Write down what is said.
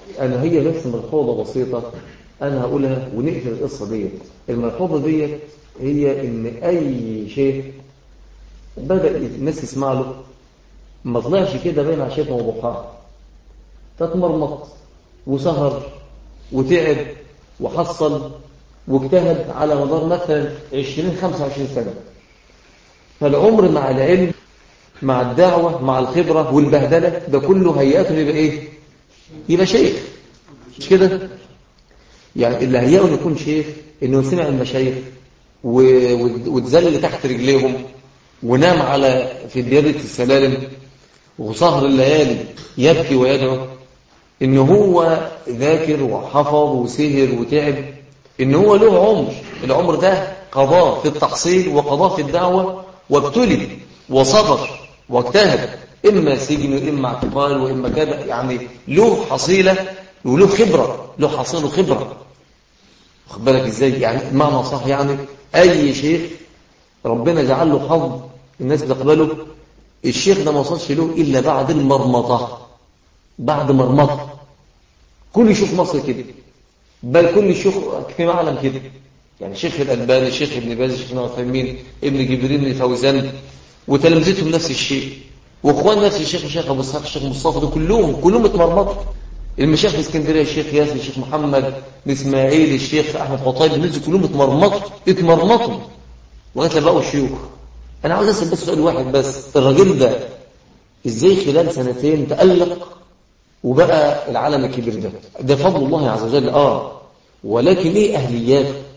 أنا هي بس ملحوظة بسيطة أنا هقولها ونقفل القصة ديت الملحوظة ديت هي إن أي شيء بدأ الناس تسمع له ما طلعش كده بين عشان موضوعها تتمرمط وسهر وتعب وحصل واجتهد على مدار مثلا 20 25 سنة فالعمر مع العلم مع الدعوة مع الخبرة والبهدلة ده كله هيئته يبقى ايه يبقى شيخ مش كده يعني اللي هيئه انه يكون شيخ انه سمع المشايخ واتذلل تحت رجليهم ونام على في ديابة السلالم وسهر الليالي يبكي ويدعو ان هو ذاكر وحفظ وسهر وتعب ان هو له عمر العمر ده قضاه في التحصيل وقضاه في الدعوة وابتلي وصبر واجتهد إما سجن وإما اعتقال وإما كذا يعني له حصيلة وله خبرة له حصيله خبرة واخد بالك ازاي يعني معنى صح يعني أي شيخ ربنا جعل له حظ الناس تقبله الشيخ ده ما وصلش له إلا بعد المرمطة بعد مرمطة كل شيخ مصر كده بل كل شيخ في معلم كده يعني شيخ الألباني شيخ ابن باز شيخ عثيمين ابن جبريل بن فوزان وتلامذتهم نفس الشيء واخوان نفس الشيخ الشيخ ابو اسحاق الشيخ مصطفى دول كلهم كلهم اتمرمطوا المشايخ في اسكندريه الشيخ ياسر الشيخ محمد اسماعيل الشيخ احمد حطيب الناس كلهم اتمرمطوا اتمرمطوا لغايه لما بقوا شيوخ انا عاوز اسال بس سؤال واحد بس الراجل ده ازاي خلال سنتين تالق وبقى العالم الكبير ده ده فضل الله عز وجل اه ولكن ايه اهلياته